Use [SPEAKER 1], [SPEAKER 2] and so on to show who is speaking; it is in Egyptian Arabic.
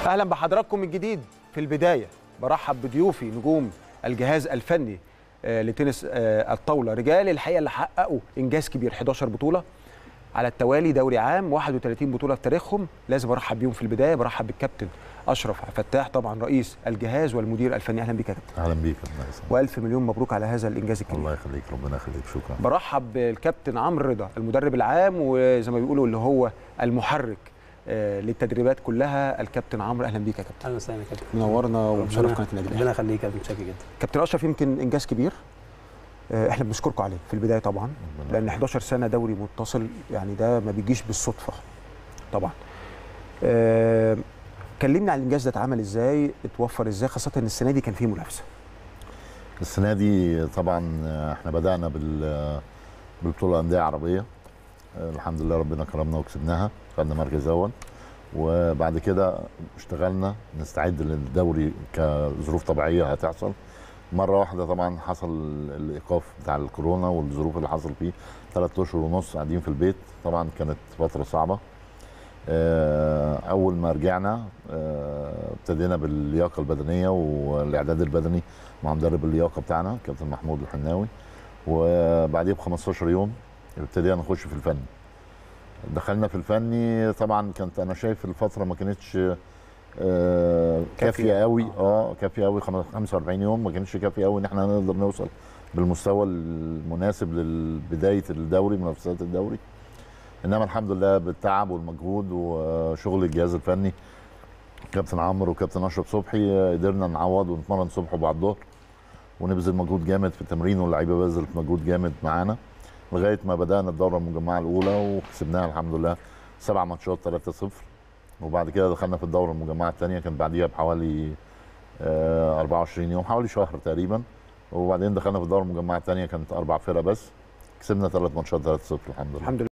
[SPEAKER 1] اهلا بحضراتكم من جديد في البدايه برحب بضيوفي نجوم الجهاز الفني آه، لتنس آه، الطاوله رجال الحقيقه اللي حققوا انجاز كبير 11 بطوله على التوالي دوري عام 31 بطوله في تاريخهم لازم ارحب بيهم في البدايه برحب بالكابتن اشرف فتاح طبعا رئيس الجهاز والمدير الفني اهلا بك يا كابتن
[SPEAKER 2] اهلا بيك يا أستاذ حسن.
[SPEAKER 1] والف مليون مبروك على هذا الانجاز الكبير
[SPEAKER 2] الله يخليك ربنا يخليك شكرا
[SPEAKER 1] برحب بالكابتن عمرو رضا المدرب العام وزي ما بيقولوا اللي هو المحرك آه، للتدريبات كلها الكابتن عمرو اهلا بيك يا كابتن
[SPEAKER 3] اهلا وسهلا يا كابتن
[SPEAKER 1] منورنا ومشرف
[SPEAKER 3] ربنا-
[SPEAKER 1] قناه النادي الاهلي
[SPEAKER 3] ربنا يخليك يا كابتن شاكر جدا
[SPEAKER 1] كابتن اشرف يمكن انجاز كبير آه، احنا بنشكركم عليه في البدايه طبعا
[SPEAKER 2] ربنا
[SPEAKER 1] لان 11 سنه دوري متصل يعني ده ما بيجيش بالصدفه طبعا آه، كلمني عن الانجاز ده اتعمل ازاي اتوفر ازاي خاصه ان السنه دي كان فيه منافسه
[SPEAKER 2] السنه دي طبعا احنا بدانا بال بالبطوله الانديه عربيه الحمد لله ربنا كرمنا وكسبناها خدنا مركز اول وبعد كده اشتغلنا نستعد للدوري كظروف طبيعيه هتحصل مره واحده طبعا حصل الايقاف بتاع الكورونا والظروف اللي حصل فيه ثلاث اشهر ونص قاعدين في البيت طبعا كانت فتره صعبه آه، اول ما رجعنا آه، ابتدينا باللياقه البدنيه والاعداد البدني مع مدرب اللياقه بتاعنا كابتن محمود الحناوي وبعديه ب 15 يوم ابتدينا نخش في الفن دخلنا في الفني طبعا كانت انا شايف الفتره ما كانتش آه،
[SPEAKER 1] كافية.
[SPEAKER 2] كافيه قوي اه كافيه قوي 45 يوم ما كانتش كافيه قوي ان احنا نقدر نوصل بالمستوى المناسب لبدايه الدوري منافسات الدوري انما الحمد لله بالتعب والمجهود وشغل الجهاز الفني كابتن عمرو وكابتن اشرف صبحي قدرنا نعوض ونتمرن الصبح وبعد الظهر ونبذل مجهود جامد في التمرين واللعيبه بذلت مجهود جامد معانا لغايه ما بدانا الدوره المجمعه الاولى وكسبناها الحمد لله سبع ماتشات 3-0 وبعد كده دخلنا في الدوره المجمعه الثانيه كان بعديها بحوالي آه، 24 يوم حوالي شهر تقريبا وبعدين دخلنا في الدوره المجمعه الثانيه كانت اربع فرق بس كسبنا ثلاث ماتشات 3-0 الحمد لله
[SPEAKER 1] الحمد لله